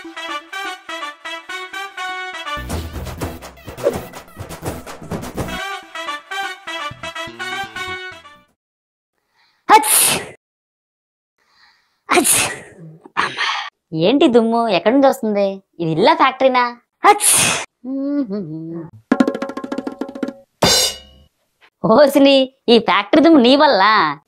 హచ్! హచ్! అమ్మా. ఏంటి దుమ్ము ఎక్కడి నుంచి వస్తుంది ఇది ఇల్లా ఫ్యాక్టరీనా హచ్! ఓసిని ఈ ఫ్యాక్టరీ దుమ్ము నీ వల్ల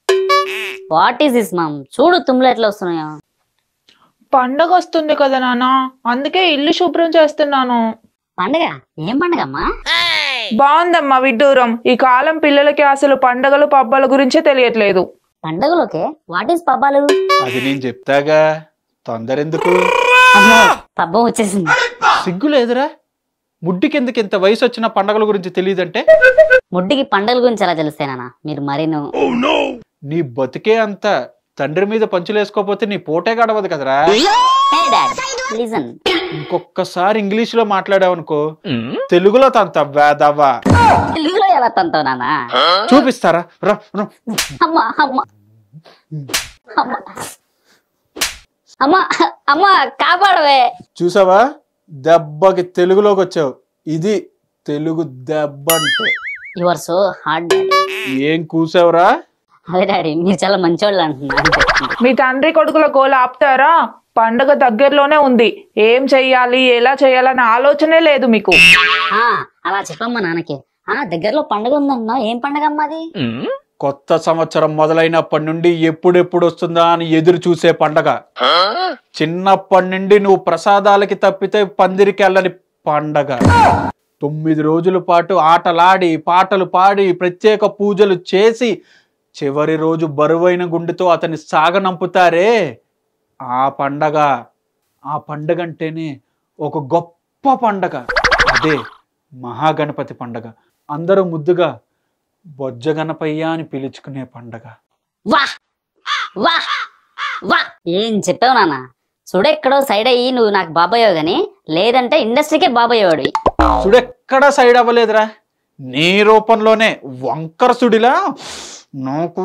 వాట్ ఈస్ దిస్ మామ్ చూడు తుమ్ములు ఎట్లా వస్తున్నాయో పండగ వస్తుంది కదా నాన్న అందుకే ఇల్లు శుభ్రం చేస్తున్నాను పండగ ఏం పండగ అమ్మా బాగుందమ్మా విడ్డూరం ఈ కాలం పిల్లలకి అసలు పండగలు పబ్బాల గురించే తెలియట్లేదు పండగలోకే వాట్ ఈస్ పబ్బాలు అది నేను చెప్తాగా తొందర ఎందుకు అమ్మో పబ్బం వచ్చేసింది సిగ్గు లేదురా ముడ్డికి ఎందుకు ఇంత వయసు వచ్చిన పండగల గురించి తెలియదంటే ముడ్డికి పండగల గురించి ఎలా తెలుస్తాయి నాన్న మీరు మరీను నీ బతికే అంత తండ్రి మీద పంచులేసుకోపోతే నీ పోటే గడవదు కదరా హే డాడ్ లిజన్ ఇంకొకసారి ఇంగ్లీష్ లో మాట్లాడావనుకో తెలుగులో తంత వేదవా తెలుగులో ఎలా తంతావు నాన్న చూపిస్తారా రా, రా. అమ్మా అమ్మా అమ్మా అమ్మా అమ్మా కాపాడవే చూసావా దెబ్బకి తెలుగులోకి వచ్చావు ఇది తెలుగు దెబ్బ అంటే you are so hard daddy ఏం కూసావురా అదే డాడీ మీరు చాలా మంచోళ్ళు అంటున్నారు మీ తండ్రి కొడుకుల గోల ఆపుతారా పండగ దగ్గరలోనే ఉంది ఏం చెయ్యాలి ఎలా చేయాలన్న ఆలోచనే లేదు మీకు ఆ, అలా చెప్పమ్మా నాన్నకి ఆ దగ్గరలో పండుగ ఉందన్నా ఏం పండుగ అమ్మా అది కొత్త సంవత్సరం మొదలైనప్పటి నుండి ఎప్పుడెప్పుడు వస్తుందా అని ఎదురు చూసే పండగ చిన్నప్పటి నుండి నువ్వు ప్రసాదాలకి తప్పితే పందిరికి వెళ్ళని పండగ తొమ్మిది రోజుల పాటు ఆటలాడి పాటలు పాడి ప్రత్యేక పూజలు చేసి చివరి రోజు బరువైన గుండెతో అతన్ని సాగనంపుతారే ఆ పండగ ఆ పండగ అంటేనే ఒక గొప్ప పండగ అదే మహాగణపతి పండగ అందరూ ముద్దుగా బొజ్జ గణపయ్య అని పిలుచుకునే పండగ వా వా వా ఏం చెప్పావు నాన్న చూడెక్కడో సైడ్ అయ్యి నువ్వు నాకు బాబాయో గాని లేదంటే ఇండస్ట్రీకే బాబాయ్యేవాడు సుడెక్కడా సైడ్ అవ్వలేదురా నీ రూపంలోనే వంకర సుడిలా నాకు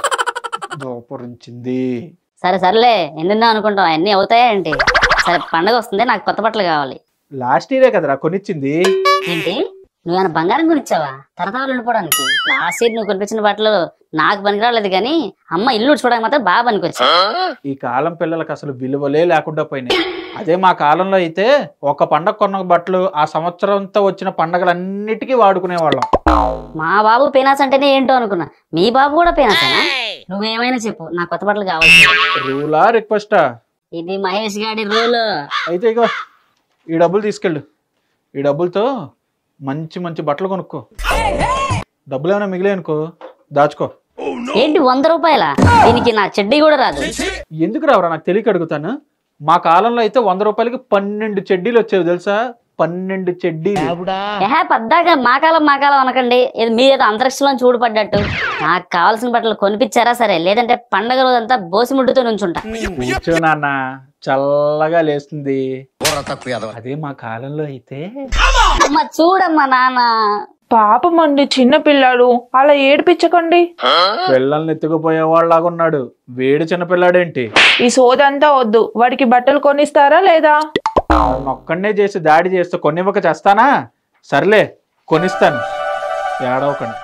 దోపరించింది సరే సర్లే ఎందుకు అనుకుంటావు అన్నీ అవుతాయా ఏంటి సరే పండగ వస్తుంది నాకు కొత్త బట్టలు కావాలి లాస్ట్ ఇయరే కదరా కొనిచ్చింది ఏంటి నువ్వేమైనా బంగారం కొనిచ్చావా తరతరాలు ఉండిపోవడానికి లాస్ట్ ఇయర్ నువ్వు కొనిపించిన బట్టలు నాకు పనికిరాలేదు కానీ అమ్మ ఇల్లు చూడడానికి మాత్రం బాగా పనికొచ్చా ఈ కాలం పిల్లలకు అసలు విలువలే లేకుండా పోయినాయి అదే మా కాలంలో అయితే ఒక పండగ కొన్న బట్టలు ఆ సంవత్సరంతో వచ్చిన పండగలన్నిటికీ వాడుకునేవాళ్ళం మా బాబు పేనాస్ అంటేనే ఏంటో అనుకున్నా మీ బాబు కూడా పేనాసేనా నువ్వేమైనా చెప్పు నా కొత్త బట్టలు కావాలి రూలా రిక్వెస్టా ఇది మహేష్ గారి రూల్ అయితే ఇగో ఈ డబ్బులు తీసుకెళ్ళు ఈ డబ్బులతో మంచి మంచి బట్టలు కొనుక్కో డబ్బులు ఏమైనా మిగిలే అనుకో దాచుకో ఏంటి వంద రూపాయల దీనికి నా చెడ్డీ కూడా రాదు ఎందుకు రావరా నాకు తెలియక అడుగుతాను మా కాలంలో అయితే వంద రూపాయలకి పన్నెండు చెడ్డీలు వచ్చేవి తెలుసా పన్నెండు చెడ్డీలు ఏహే పద్దాక మా కాలం మా కాలం అనకండి ఇది మీరేదో అంతరిక్షంలో చూడపడ్డట్టు నాకు కావాల్సిన బట్టలు కొనిపించారా సరే లేదంటే పండగ రోజంతా బోసి ముడ్డుతో నుంచుంటా కూర్చో నాన్న చల్లగా లేస్తుంది అదే మా కాలంలో అయితే అమ్మ చూడమ్మా నాన్న పాపం అండి చిన్న పిల్లాడు అలా ఏడిపించకండి పిల్లల్ని ఎత్తుకుపోయే వాళ్ళలాగా ఉన్నాడు వేడి చిన్నపిల్లాడేంటి ఈ సోదంతా వద్దు వాడికి బట్టలు కొనిస్తారా లేదా నన్ను ఒక్కడనే చేసి దాడి చేస్తే కొనివ్వక చేస్తానా సర్లే కొనిస్తాను ఏడవకండి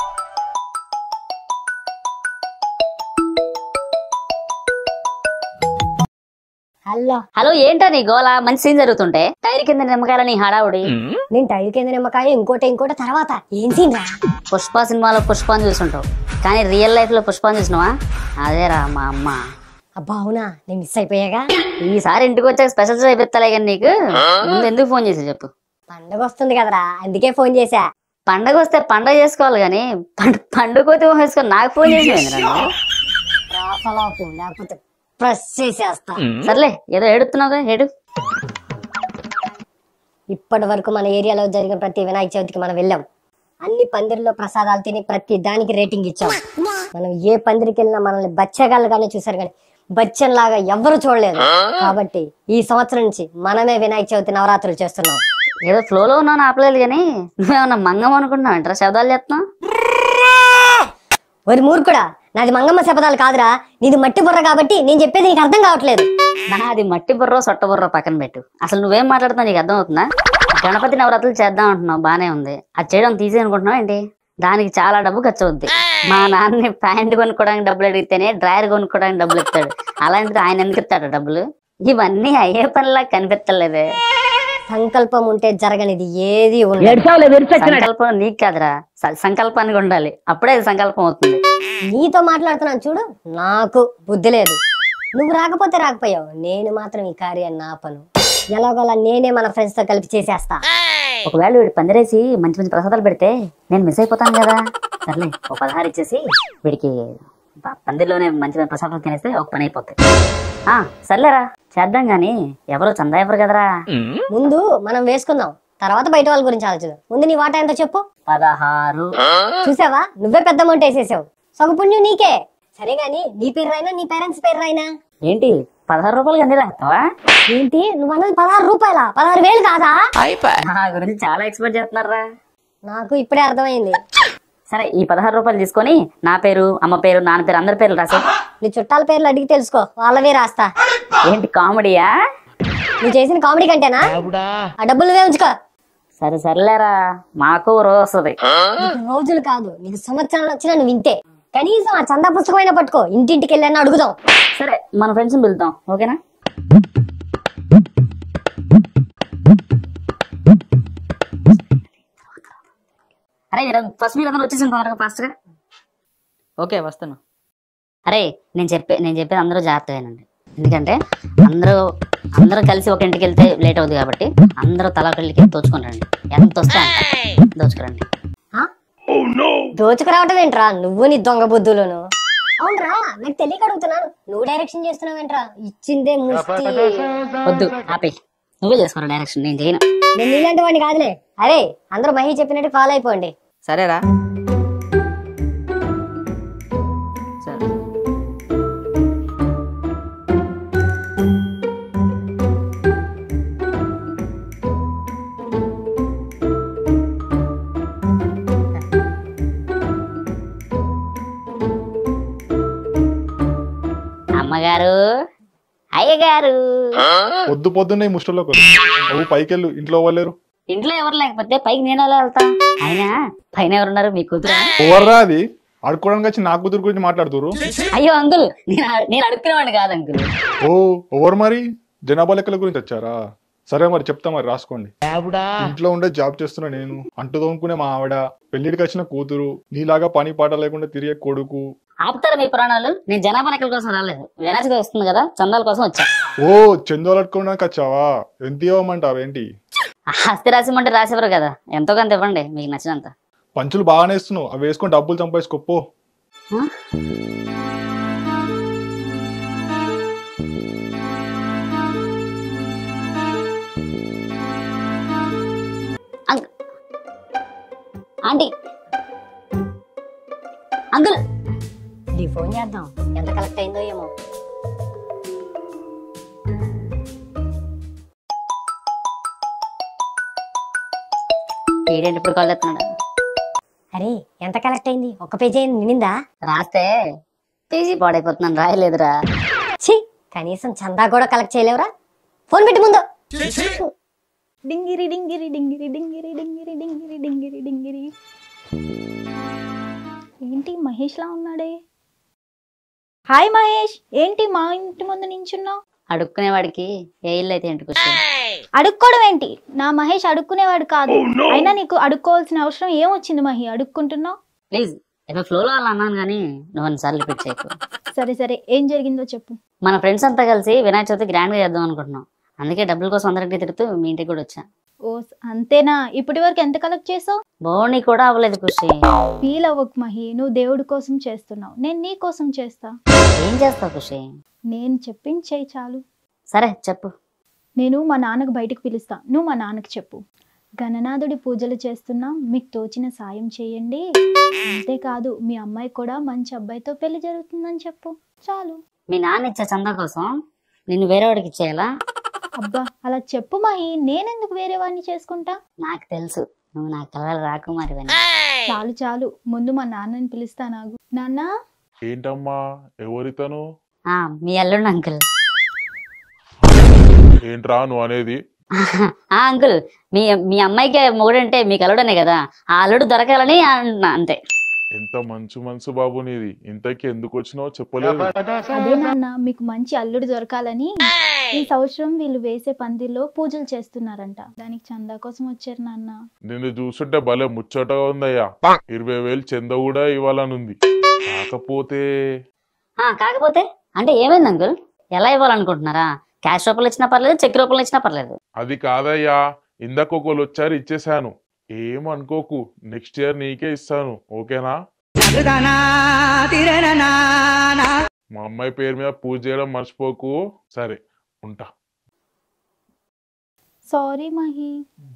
హలో హలో ఏంటా నీ గోల మంచి సీన్ జరుగుతుంటే టైర్ కింద నిమ్మకాయల నీ హడావుడి నేను టైర్ కింద నిమ్మకాయ ఇంకోటి ఇంకోటి తర్వాత ఏం సీన్ రా పుష్ప సినిమాలో పుష్పాన్ని చూసుంటావు కానీ రియల్ లైఫ్ లో పుష్పాన్ని చూసినావా అదేరా మా అమ్మ అబ్బా అవునా నేను మిస్ అయిపోయాగా ఈసారి ఇంటికి వచ్చాక స్పెషల్ చేపిస్తాలే కానీ నీకు ముందు ఎందుకు ఫోన్ చేసి చెప్పు పండగ వస్తుంది కదరా అందుకే ఫోన్ చేశా పండగ వస్తే పండగ చేసుకోవాలి కానీ పండుగ పోతే వేసుకొని నాకు ఫోన్ చేసి రాసలాపు లేకపోతే ప్రెస్ చేసేస్తా సర్లే ఏదో ఏడుతున్నావుగా ఏడు ఇప్పటి వరకు మన ఏరియాలో జరిగిన ప్రతి వినాయక చవితికి మనం వెళ్ళాం అన్ని పందిరిలో ప్రసాదాలు తిని ప్రతి దానికి రేటింగ్ ఇచ్చాం మనం ఏ పందిరికి వెళ్ళినా మనల్ని బచ్చగాళ్ళుగానే చూసారు కానీ బచ్చన్ లాగా ఎవ్వరు చూడలేదు కాబట్టి ఈ సంవత్సరం నుంచి మనమే వినాయక చవితి నవరాత్రులు చేస్తున్నాం ఏదో ఫ్లోలో ఉన్నాను ఆపలేదు కానీ నువ్వేమన్నా మంగం అనుకుంటున్నావు అంటారా శబ్దాలు చేస్తున్నావు ఒరి మూర్ఖుడా నాది మంగమ్మ శపథాలు కాదురా నీది మట్టి బుర్ర కాబట్టి నేను చెప్పేది నీకు అర్థం కావట్లేదు నాది మట్టి బుర్ర సొట్ట బుర్ర పక్కన పెట్టు అసలు నువ్వేం మాట్లాడుతున్నావు నీకు అర్థం అవుతుందా గణపతి నవరాత్రులు చేద్దాం అంటున్నావు బానే ఉంది అది చేయడం తీసి అనుకుంటున్నావు ఏంటి దానికి చాలా డబ్బు ఖర్చు అవుద్ది మా నాన్నని ప్యాంట్ కొనుక్కోవడానికి డబ్బులు అడిగితేనే డ్రైయర్ కొనుక్కోవడానికి డబ్బులు ఇస్తాడు అలాంటిది ఆయన ఎందుకు ఇస్తాడు డబ్బులు ఇవన్నీ అయ్యే పనిలా కనిపించలేదే సంకల్పం ఉంటే జరగనిది ఏది ఉండదు సంకల్పం నీకు కాదురా స- సంకల్పానికి ఉండాలి అప్పుడే అది సంకల్పం అవుతుంది నీతో మాట్లాడుతున్నాను చూడు నాకు బుద్ధి లేదు నువ్వు రాకపోతే రాకపోయావు నేను మాత్రం ఈ కార్యాన్ని ఆపను ఎలాగోలా నేనే మన ఫ్రెండ్స్ తో కలిపి చేసేస్తా ఒకవేళ వీడు పందిరేసి మంచి మంచి ప్రసాదాలు పెడితే నేను మిస్ అయిపోతాను కదా సర్లే ఒక పదహారు ఇచ్చేసి వీడికి ప- పందిరిలోనే మంచి మంచి ప్రసాదాలు తినేస్తే ఒక పని అయిపోతుంది ఆ సర్లేరా చేద్దాం గాని ఎవరు చందా ఎవరు కదరా ముందు మనం వేసుకుందాం తర్వాత బయట వాళ్ళ గురించి ఆలోచిద్దాం ముందు నీ వాటా ఎంతో చెప్పు పదహారు చూసావా నువ్వే పెద్ద అమౌంట్ వేసేసావు సగ పుణ్యం నీకే సరే గాని నీ పేరు రాయినా నీ పేరెంట్స్ పేరు రాయినా ఏంటి పదహారు రూపాయలు అన్ని రాస్తావా ఏంటి నువ్వు అన్నది పదహారు రూపాయల పదహారు వేలు కాదా నా గురించి చాలా ఎక్స్పెక్ట్ చేస్తున్నారా నాకు ఇప్పుడే అర్థమైంది సరే ఈ పదహారు రూపాయలు తీసుకొని నా పేరు అమ్మ పేరు నాన్న పేరు అందరి పేర్లు రాసే నీ చుట్టాల పేర్లు అడిగి తెలుసుకో వాళ్ళవే రాస్తా ఏంటి కామెడీయా నువ్వు చేసిన కామెడీ కంటేనా ఆ డబ్బులు నువ్వే ఉంచుకో సరే సర్లేరా మాకు రోజు వస్తుంది నీకు రోజులు కాదు నీకు సంవత్సరాలు వచ్చినా నువ్వు వింటే కనీసం ఆ చందా పుస్తకమైనా పట్టుకో ఇంటింటికి వెళ్ళని అడుగుదాం సరే మన ఫ్రెండ్స్ పిలుద్దాం ఓకేనా అరే ఫస్ట్ మీరు అందరూ వచ్చేసింది తొందరగా ఫాస్ట్ గా ఓకే వస్తాను అరే నేను చెప్పే నేను చెప్పేది అందరూ జాగ్రత్తగా వినండి ఎందుకంటే అందరూ అందరూ కలిసి ఒక ఇంటికి వెళ్తే లేట్ అవుతుంది కాబట్టి అందరూ తలా ఒకళ్ళకి దోచుకొని రండి ఎంత వస్తే అంత దోచుకురండి దోచుకురావటం ఏంట్రా నువ్వు నీ దొంగ బుద్ధులను అవునరా నాకు తెలియక అడుగుతున్నాను నువ్వు డైరెక్షన్ చేస్తున్నావు ఏంట్రా ఇచ్చిందే ముష్టి వద్దు ఆపే నువ్వే చేసుకోరా డైరెక్షన్ నేను చేయను నేను నీలాంటి వాడిని కాదులే అరే అందరూ మహి చెప్పినట్టు ఫాలో అయిపోండి సరేరా సరే అమ్మగారు అయ్యగారు పొద్దు పొద్దున్నే ఈ ముష్టలో కొడు నువ్వు పైకెళ్ళు ఇంట్లో అవ్వలేరు ఇంట్లో ఎవరు లేకపోతే పైకి నేను ఎలా వెళ్తా అయినా పైన ఎవరున్నారు మీ కూతురు ఓవర్రా అది ఆడుకోవడానికి వచ్చి నా కూతురు గురించి మాట్లాడుతురు అయ్యో అంకుల్ నేను నేను అడుక్కునేవాడిని కాదు అంకుల్ ఓ ఓవర్ మరి జనాభా లెక్కల గురించి వచ్చారా సరే మరి చెప్తా మరి రాసుకోండి ఇంట్లో ఉండే జాబ్ చేస్తున్నా నేను అంటు తోముకునే మా ఆవిడ పెళ్లిడికి వచ్చిన కూతురు నీలాగా పని పాట లేకుండా తిరిగే కొడుకు ఆపుతారా మీ పురాణాలు నేను జనాభా లెక్కల కోసం రాలేదు వినాశగా వస్తుంది కదా చందాల కోసం వచ్చా ఓ చందోలు అట్టుకోవడానికి వచ్చావా ఎంత ఇవ్వమంటావేంటి ఆస్తి రాసిమంటే రాసేవారు కదా ఎంతో కొంత ఇవ్వండి మీకు నచ్చినంత పంచులు బాగానే ఇస్తున్నావు అవి వేసుకొని డబ్బులు సంపాదించుకోపో ఆ? అంక్- ఆంటీ అంకుల్ నీ ఫోన్ చేద్దాం ఎంత కలెక్ట్ అయిందో ఏమో ఏంటంటే ఇప్పుడు కాల్ చేస్తున్నాడు అరే ఎంత కలెక్ట్ అయింది ఒక పేజీ అయింది నిండిందా రాస్తే పేజీ పాడైపోతున్నాను రాయలేదురా ఛీ కనీసం చందా కూడా కలెక్ట్ చేయలేవురా ఫోన్ పెట్టి ముందు డింగిరి డింగిరి డింగిరి డింగిరి డింగిరి డింగిరి డింగిరి డింగిరి ఏంటి మహేష్ లా ఉన్నాడే హాయ్ మహేష్ ఏంటి మా ఇంటి ముందు నించున్నావు అడుక్కునేవాడికి ఏ ఇల్లు అయితే ఏంటి కూర్చో అడుక్కోవడం ఏంటి నా మహేష్ అడుక్కునేవాడు కాదు అయినా నీకు అడుక్కోవాల్సిన అవసరం ఏమొచ్చింది మహి అడుక్కుంటున్నావు ప్లీజ్ ఏదో ఫ్లోలో అలా అన్నాను కానీ నువ్వు అన్నిసార్లు రిపీట్ చేయకు సరే సరే ఏం జరిగిందో చెప్పు మన ఫ్రెండ్స్ అంతా కలిసి వినాయక చవితి గ్రాండ్ గా చేద్దాం అనుకుంటున్నాం అందుకే డబ్బుల కోసం అందరికీ తిరుగుతూ మీ ఇంటికి కూడా వచ్చా ఓ అంతేనా ఇప్పటి వరకు ఎంత కలెక్ట్ చేసావు బోని కూడా అవ్వలేదు ఖుషి ఫీల్ అవ్వకు మహి నువ్వు దేవుడి కోసం చేస్తున్నావు నేను నీ కోసం చేస్తా ఏం చేస్తావు ఖుషి నేను చెప్పింది చేయి చాలు సరే చెప్పు నేను మా నాన్నకు బయటికి పిలుస్తా నువ్వు మా నాన్నకి చెప్పు గణనాథుడి పూజలు చేస్తున్నాం మీకు తోచిన సాయం చేయండి అంతేకాదు మీ అమ్మాయి కూడా మంచి అబ్బాయితో పెళ్లి జరుగుతుందని చెప్పు చాలు మీ నాన్న ఇచ్చే చందా కోసం నిన్ను వేరేవాడికి ఇచ్చేయాలా అబ్బా అలా చెప్పు మహి నేనెందుకు వేరే వాడిని చేసుకుంటా నాకు తెలుసు నువ్వు నా కలలు రాకుమారి చాలు చాలు ముందు మా నాన్నని పిలుస్తా నాకు నాన్న ఏంటమ్మా ఎవరితను మీ అల్లుడు అంకుల్ ఏంట్రా నువ్వు అనేది ఆ అంకుల్ మీ మీ అమ్మాయికి మొగుడంటే మీకు అల్లుడనే కదా ఆ అల్లుడు దొరకాలని అంటున్నా అంతే ఎంత మంచు మనసు బాబు నీది ఇంతకి ఎందుకు వచ్చినావో చెప్పలేదు అదే నాన్న మీకు మంచి అల్లుడు దొరకాలని ఈ సంవత్సరం వీళ్ళు వేసే పందిల్లో పూజలు చేస్తున్నారంట దానికి చందా కోసం వచ్చారు నాన్న నిన్ను చూస్తుంటే భలే ముచ్చటగా ఉందయ్యా ఇరవై వేలు చెంద కూడా ఇవ్వాలనుంది కాకపోతే ఆ కాకపోతే అంటే ఏమైంది అంకుల్ ఎలా ఇవ్వాలనుకుంటున్నారా క్యాష్ రూపంలో ఇచ్చినా పర్లేదు చెక్ రూపంలో ఇచ్చినా పర్లేదు అది కాదయ్యా ఇందాక ఒకళ్ళు వచ్చారు ఇచ్చేసాను ఏం అనుకోకు నెక్స్ట్ ఇయర్ నీకే ఇస్తాను ఓకేనా మా అమ్మాయి పేరు మీద పూజ చేయడం మర్చిపోకు సరే ఉంటా సారీ మహి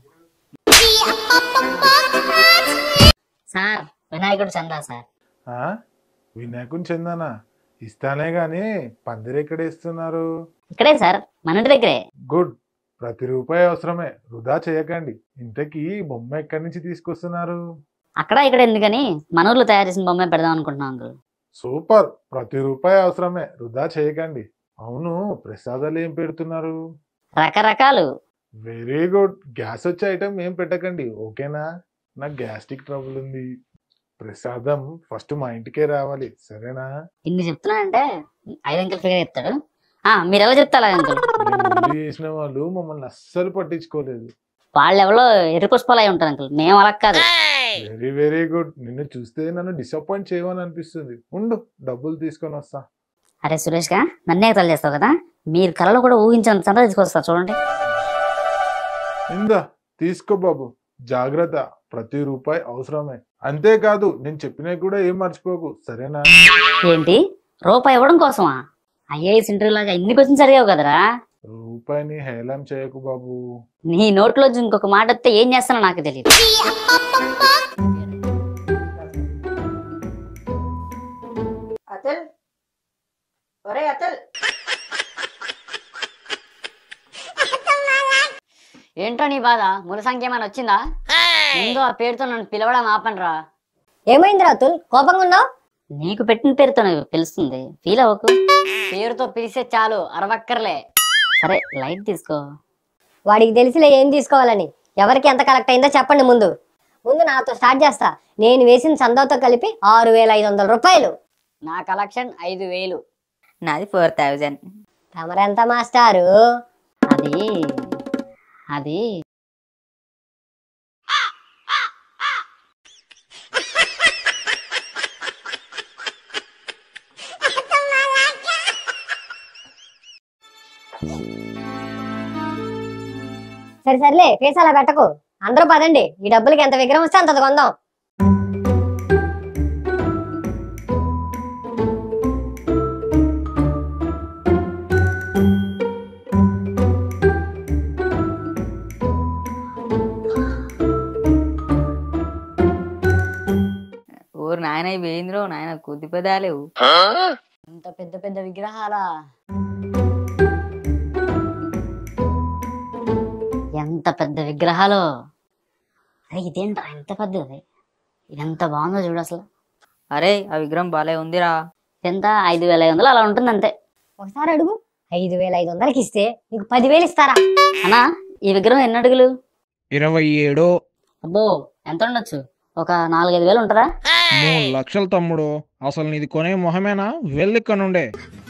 సార్ వినాయకుడు చందా సార్ ఆ? వినాయకుని చెందానా ఇస్తానే గాని పందిరి ఎక్కడ ఇస్తున్నారు ఇక్కడే సార్ మన ఇంటి దగ్గరే గుడ్ ప్రతి రూపాయి అవసరమే వృధా చేయకండి ఇంతకీ బొమ్మ ఎక్కడి నుంచి తీసుకొస్తున్నారు అక్కడ ఇక్కడ ఎందుకని మన ఊర్లో తయారు చేసిన బొమ్మ పెడదాం అనుకుంటున్నాం అంకుల్ సూపర్ ప్రతి రూపాయి అవసరమే వృధా చేయకండి అవును ప్రసాదాలు ఏం పెడుతున్నారు రకరకాలు వెరీ గుడ్ గ్యాస్ వచ్చే ఐటమ్ ఏం పెట్టకండి ఓకేనా నాకు గ్యాస్ట్రిక్ ట్రబుల్ ఉంది ప్రసాదం ఫస్ట్ మా ఇంటికే రావాలి సరేనా ఇన్ని చెప్తున్నానంటే ఐదు అంకుల్ ఫిగర్ చెప్తాడు ఆ మీరు ఎలా చెప్తారా అంకుల్ ఈ ముందు చేసిన వాళ్ళు మమ్మల్ని అస్సలు పట్టించుకోలేదు వాళ్ళు ఎవరో ఎర్రి పుష్పాలు అయి ఉంటారు అంకుల్ మేము అలా కాదు వెరీ వెరీ గుడ్ నిన్ను చూస్తే నన్ను డిసప్పాయింట్ చేయమని అనిపిస్తుంది ఉండు డబ్బులు తీసుకొని వస్తా అరే సురేష్ గా నన్నే తల చేస్తావు కదా మీరు కళలో కూడా ఊహించినంత సంతా తీసుకొస్తారు చూడండి ఇందా తీసుకో బాబు జాగ్రత్త ప్రతి రూపాయి అవసరమే అంతేకాదు నేను చెప్పినవి కూడా ఏం మర్చిపోకు సరేనా ఏంటి రూపాయి ఇవ్వడం కోసమా ఐఏఎస్ ఇంటర్వ్యూ లాగా ఇన్ని క్వశ్చన్స్ అడిగావు కదరా రూపాయిని హేళం చేయకు బాబు నీ నోట్లోంచి ఇంకొక మాట వస్తే ఏం చేస్తానో నాకు తెలియదు అతల్ ఒరే అతల్ ఏంటో నీ బాధ మూల సంఖ్య ఏమైనా వచ్చిందా ముందు ఆ పేరుతో నన్ను పిలవడం ఆపండ్రా ఏమైంది రాతుల్ కోపంగా ఉన్నావు నీకు పెట్టిన పేరుతో నాకు పిలుస్తుంది ఫీల్ అవ్వకు పేరుతో పిలిస్తే చాలు అరవక్కర్లే సరే లైట్ తీసుకో వాడికి తెలిసిలే ఏం తీసుకోవాలని ఎవరికి ఎంత కలెక్ట్ అయిందో చెప్పండి ముందు ముందు నాతో స్టార్ట్ చేస్తా నేను వేసిన చందాతో కలిపి ఆరు వేల ఐదు వందల రూపాయలు నా కలెక్షన్ ఐదు వేలు నాది ఫోర్ థౌజండ్ తమరెంత మాస్టారు అది అది సరే సర్లే ఫేస్ అలా పెట్టకు అందరూ పదండి ఈ డబ్బులకి ఎంత విగ్రహం వస్తే అంత కొందాం ఊరు నాయన పోయిందిరో నాయన కొద్ది పెదాలేవు ఇంత పెద్ద పెద్ద విగ్రహాలా ఎంత పెద్ద విగ్రహాలు అరే ఇదేంట్రా ఎంత పెద్దది ఇదెంత బాగుందో చూడు అసలు అరే ఆ విగ్రహం బాలే ఉందిరా ఎంత ఐదు వేల ఐదు వందలు అలా ఉంటుంది అంతే ఒకసారి అడుగు ఐదు వేల ఐదు వందలకి ఇస్తే నీకు పదివేలు ఇస్తారా అన్నా ఈ విగ్రహం ఎన్ని అడుగులు ఇరవై ఏడు అబ్బో ఎంత ఉండొచ్చు ఒక నాలుగైదు వేలు ఉంటుందా మూడు లక్షలు తమ్ముడు అసలు నీది కొనే మొహమేనా వెళ్ళిక్క నుండే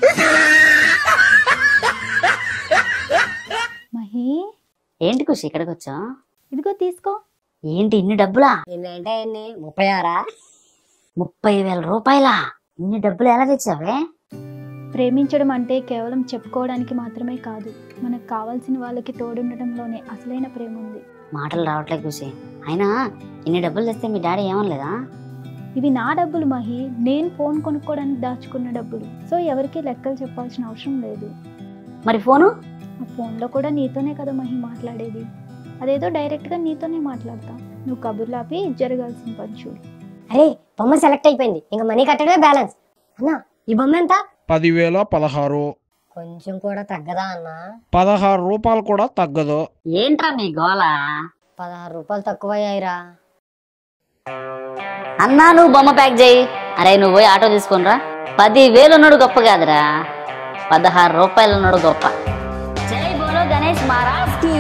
మహి ఏంటి ఖుషి ఇక్కడికి వచ్చా ఇదిగో తీసుకో ఏంటి ఇన్ని డబ్బులా ఎన్ని ఎన్ని ముప్పై ఆరా ముప్పై వేల రూపాయలా ఇన్ని డబ్బులు ఎలా తెచ్చావే ప్రేమించడం అంటే కేవలం చెప్పుకోవడానికి మాత్రమే కాదు మనకు కావాల్సిన వాళ్ళకి తోడుండటంలోనే అసలైన ప్రేమ ఉంది మాటలు రావట్లేదు ఖుషి అయినా ఇన్ని డబ్బులు తెస్తే మీ డాడీ ఏమనలేదా ఇవి నా డబ్బులు మహి నేను ఫోన్ కొనుక్కోవడానికి దాచుకున్న డబ్బులు సో ఎవరికి లెక్కలు చెప్పాల్సిన అవసరం లేదు మరి ఫోను ఆ ఫోన్లో కూడా నీతోనే కదా మహి మాట్లాడేది అదేదో డైరెక్ట్గా నీతోనే మాట్లాడతా నువ్వు కబుర్లు ఆపి జరగాల్సిన పని చూడు అరే బొమ్మ సెలెక్ట్ అయిపోయింది ఇంకా మనీ కట్టడమే బ్యాలెన్స్ అన్నా ఈ బొమ్మ ఎంత పదివేల పదహారు కొంచెం కూడా తగ్గదా అన్నా పదహారు రూపాయలు కూడా తగ్గదు ఏంట్రా మీ గోల పదహారు రూపాయలు తక్కువ అయ్యాయిరా అన్నా నువ్వు బొమ్మ ప్యాక్ చేయి అరే నువ్వు పోయి ఆటో తీసుకునిరా పదివేలు ఉన్నాడు గొప్ప కాదురా పదహారు రూపాయలు ఉన్నాడు గొప్ప జై బోలో గణేష్ మహారాజ్ కి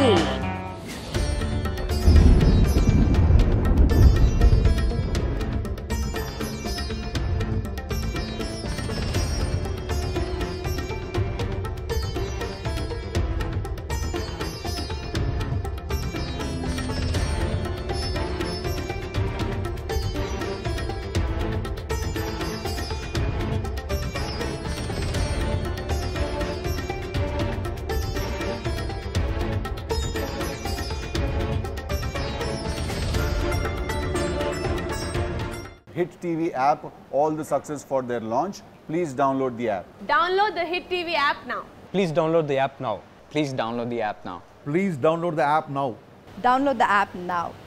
Hit TV app all the success for their launch. Please download the app. Download the Hit TV app now. Please download the app now. Please download the app now. Please download the app now. Download the app now.